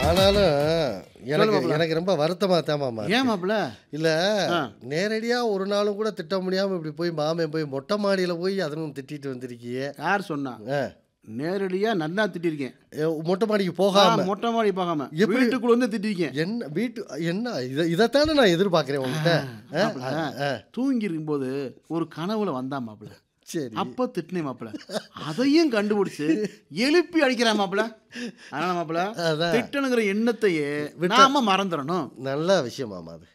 ஆனாலும் எனக்கு மாப்ள. எனக்கு ரொம்ப வருத்தமா தான் மாமா ஏன் மாப்பிள இல்ல ஆ. நேரடியா ஒரு நாளும் கூட திட்ட முடியாம இப்படி போய் மாமன் போய் மொட்டை மாடியில போய் அதுவும் திட்டிட்டு வந்திருக்கியே யார் சொன்னா ஆ. நேரடியா நல்லா திட்டிருக்கேன் ஏ, மொட்டை மாடிக்கு ஆ, போகாம மொட்டை மாடி பார்க்காம எப்படி? வீட்டுக்குள்ள வந்து திட்டிருக்கேன் என்ன வீட்டு என்ன இத இதைத்தானே நான் எதிர்பார்க்கிறேன் உங்ககிட்ட ஆ, மாப்பிள, ஆ, தூங்கி இருக்கும்போது ஒரு கனவுல வந்தான் மாப்பிள சரி அப்ப திட்டினேன் மாப்பிள அதையும் கண்டுபிடிச்சு எழுப்பி அடிக்கிறான் மாப்பிள அதனால மாப்பிள அதான் திட்டணுங்கிற எண்ணத்தையே நாம மறந்துடணும் நல்ல விஷயம் மாமா அது